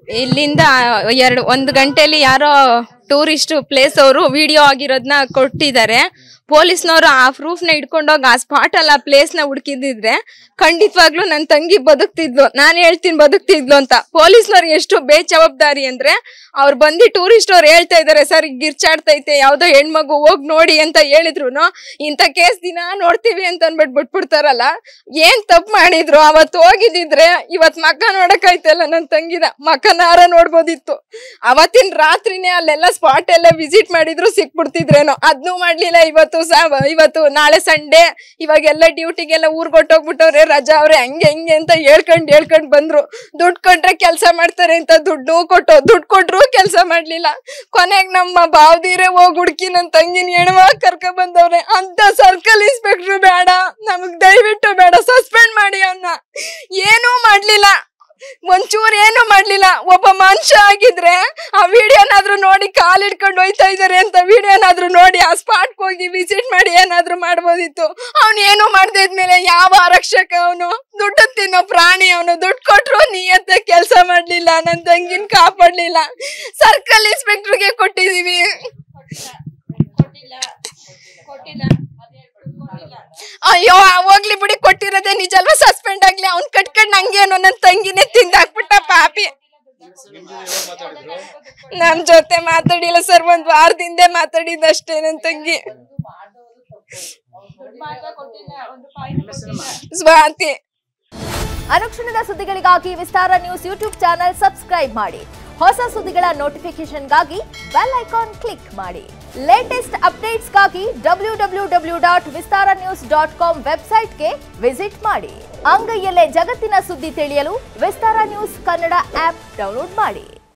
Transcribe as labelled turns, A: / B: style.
A: ಇಲ್ಲಿಂದ ಎರಡು ಒಂದು ಗಂಟೆಲಿ ಯಾರೋ ಟೂರಿಸ್ಟ್ ಪ್ಲೇಸ್ ಅವರು ವಿಡಿಯೋ ಆಗಿರೋದನ್ನ ಕೊಟ್ಟಿದ್ದಾರೆ ಪೊಲೀಸ್ನವರು ಆ ಪ್ರೂಫ್ನ ಇಟ್ಕೊಂಡೋಗಿ ಆ ಸ್ಪಾಟ್ ಅಲ್ಲಿ ಆ ಪ್ಲೇಸ್ನ ಹುಡುಕಿದ್ರೆ ಖಂಡಿತವಾಗ್ಲೂ ನನ್ನ ತಂಗಿ ಬದುಕ್ತಿದ್ಲು ನಾನು ಹೇಳ್ತೀನಿ ಬದುಕ್ತಿದ್ಲು ಅಂತ ಪೊಲೀಸ್ನವ್ರು ಎಷ್ಟು ಬೇಜವಾಬ್ದಾರಿ ಅಂದ್ರೆ ಅವ್ರು ಬಂದು ಟೂರಿಸ್ಟ್ ಅವ್ರು ಹೇಳ್ತಾ ಇದಾರೆ ಸರ್ ಈಗ ಗಿರ್ಚಾಡ್ತೈತೆ ಯಾವ್ದೋ ಹೆಣ್ಮಗು ಹೋಗ್ ನೋಡಿ ಅಂತ ಹೇಳಿದ್ರು ಇಂಥ ಕೇಸ್ ದಿನ ನೋಡ್ತೀವಿ ಅಂತ ಅನ್ಬಿಟ್ಟು ಬಿಟ್ಬಿಡ್ತಾರಲ್ಲ ಏನ್ ತಪ್ಪು ಮಾಡಿದ್ರು ಅವತ್ತು ಹೋಗಿದ್ದಿದ್ರೆ ಇವತ್ ಮಕ್ಕ ನೋಡಕ್ಕಾಯ್ತಲ್ಲ ನನ್ನ ತಂಗಿದ ಮಕ್ಕನಾರ ನೋಡ್ಬೋದಿತ್ತು ಅವತ್ತಿನ ರಾತ್ರಿನೇ ಅಲ್ಲೆಲ್ಲ ಸ್ಪಾಟ್ ಎಲ್ಲ ವಿಸಿಟ್ ಮಾಡಿದ್ರು ಸಿಕ್ಬಿಡ್ತಿದ್ರೇನೋ ಅದ್ನೂ ಮಾಡ್ಲಿಲ್ಲ ಇವತ್ತು ಸಹ ಇವತ್ತು ನಾಳೆ ಸಂಡೇ ಇವಾಗೆಲ್ಲ ಡ್ಯೂಟಿಗೆಲ್ಲ ಊರ್ಗ್ ಹೊಟ್ಟೋಗ್ಬಿಟ್ಟವ್ರೆ ರಜಾ ಅವ್ರೆ ಹಂಗೆ ಹಿಂಗೆ ಅಂತ ಹೇಳ್ಕೊಂಡ್ ಹೇಳ್ಕೊಂಡ್ ಬಂದ್ರು ದುಡ್ಡು ಕೊಟ್ರೆ ಕೆಲಸ ಮಾಡ್ತಾರೆ ಅಂತ ದುಡ್ಡು ಕೊಟ್ಟು ದುಡ್ಡು ಕೊಟ್ರು ಕೆಲಸ ಮಾಡ್ಲಿಲ್ಲ ಕೊನೆಗ್ ನಮ್ಮ ಬಾವ್ದಿರೇ ಹೋಗ್ ಹುಡ್ಕಿ ನನ್ ತಂಗಿನ ಹೆಣ್ಮಗ್ ಕರ್ಕ ಬಂದವ್ರೆ ಅಂತ ಸರ್ಕಲ್ ಇನ್ಸ್ಪೆಕ್ಟ್ರು ಬೇಡ ನಮಗ್ ದಯವಿಟ್ಟು ಬೇಡ ಸಸ್ಪೆಂಡ್ ಮಾಡಿ ಅವನ್ನ ಏನೂ ಮಾಡ್ಲಿಲ್ಲ ಒಂಚೂರು ಏನು ಮಾಡ್ಲಿಲ್ಲ ಒಬ್ಬ ಮನುಷ್ಯ ಆಗಿದ್ರೆ ಆ ವಿಡಿಯೋನಾದ್ರೂ ನೋಡಿ ಕಾಲ್ ಹಿಡ್ಕೊಂಡು ಹೋಯ್ತಾ ಇದಾರೆ ಅಂತ ವಿಡಿಯೋನಾದ್ರೂ ನೋಡಿ ಆ ಸ್ಪಾಟ್ಗೆ ಹೋಗಿ ವಿಸಿಟ್ ಮಾಡಿ ಏನಾದ್ರೂ ಮಾಡ್ಬೋದಿತ್ತು ಅವ್ನು ಏನು ಮಾಡ್ದೇ ಇದ್ಮೇಲೆ ಯಾವ ಆರಕ್ಷಕ ಅವನು ದುಡ್ಡು ತಿನ್ನೋ ಪ್ರಾಣಿ ಅವನು ದುಡ್ಡು ಕೊಟ್ರು ನಿಯತ್ತ ಕೆಲಸ ಮಾಡ್ಲಿಲ್ಲ ನನ್ನ ತಂಗಿನ ಕಾಪಾಡ್ಲಿಲ್ಲ ಸರ್ಕಲ್ ಇನ್ಸ್ಪೆಕ್ಟರ್ಗೆ ಕೊಟ್ಟಿದೀವಿ ಅಯ್ಯೋ ಆ ಹೋಗ್ಲಿ ಬಿಡಿ ಕೊಟ್ಟಿರೋದೇ ನಿಜ ಅಲ್ವಾ ಸಸ್ಪೆಂಡ್ ಆಗ್ಲಿ ಅವ್ನ್ ಕಟ್ಕೊಂಡ್ ನಂಗೇನೋ ನನ್ನ ತಂಗಿನೇ ತಿಂದಾಕ್ಬಿಟ್ಟ ಪಾಪಿ ನಮ್ ಜೊತೆ ಮಾತಾಡಿಲ್ಲ ಸರ್ ಒಂದ್ ವಾರದಿಂದ ಮಾತಾಡಿದಷ್ಟೇ ನನ್ ತಂಗಿ ಸ್ವಾತಿ
B: ಅನುಕ್ಷಣದ ಸುದ್ದಿಗಳಿಗಾಗಿ Vistara news YouTube channel subscribe ಮಾಡಿ ಹೊಸ ಸುದ್ದಿಗಳ ನೋಟಿಫಿಕೇಶನ್ಗಾಗಿ ಬೆಲ್ ಐಕಾನ್ ಕ್ಲಿಕ್ ಮಾಡಿ ಲೇಟೆಸ್ಟ್ ಅಪ್ಡೇಟ್ಸ್ಗಾಗಿ W W W dot Vistara news dot com ವೆಬ್ಸೈಟ್ಗೆ ವಿಸಿಟ್ ಮಾಡಿ ಅಂಗೈಯಲ್ಲೇ ಜಗತ್ತಿನ ಸುದ್ದಿ ತಿಳಿಯಲು Vistara news Kannada app download ಮಾಡಿ